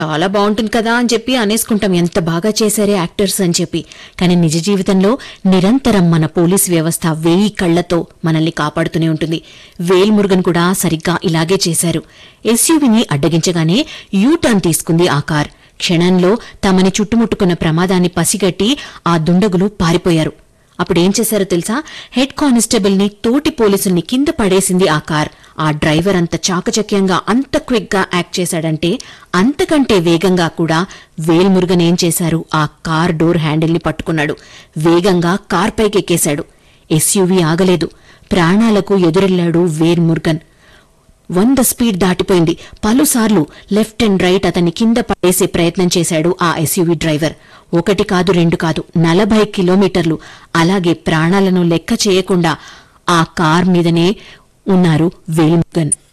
చాలా బాగుంటుంది కదా అని చెప్పి అనేసుకుంటాం ఎంత బాగా చేశారే యాక్టర్స్ అని చెప్పి కానీ నిజ జీవితంలో నిరంతరం మన పోలీస్ వ్యవస్థ వేయి కళ్లతో మనల్ని కాపాడుతూనే ఉంటుంది వేల్ మురుగన్ కూడా సరిగ్గా ఇలాగే చేశారు ఎస్యూవీని అడ్డగించగానే యూ టర్న్ తీసుకుంది ఆ కార్ క్షణంలో తమని చుట్టుముట్టుకున్న ప్రమాదాన్ని పసిగట్టి ఆ దుండగులు పారిపోయారు అప్పుడేం చేశారో తెలుసా హెడ్ కానిస్టేబుల్ ని తోటి పోలీసుల్ని కింద పడేసింది ఆ కార్ ఆ డ్రైవర్ అంత చాకచక్యంగా అంత క్విక్ గా యాక్ట్ చేశాడంటే అంతకంటే వేగంగా కూడా వేల్మురుగన్ ఏం చేశారు ఆ కార్ డోర్ హ్యాండిల్ ని పట్టుకున్నాడు వేగంగా కార్ పైకి ఎక్కేశాడు ఎస్యూవీ ఆగలేదు ప్రాణాలకు ఎదురెళ్లాడు వేల్మురుగన్ వంద స్పీడ్ దాటిపోయింది పలుసార్లు లెఫ్ట్ అండ్ రైట్ అతన్ని కింద పడేసే ప్రయత్నం చేశాడు ఆ ఎస్యూవీ డ్రైవర్ ఒకటి కాదు రెండు కాదు నలభై కిలోమీటర్లు అలాగే ప్రాణాలను లెక్క చేయకుండా ఆ కార్ మీదనే ఉన్నారు వేల్ముగన్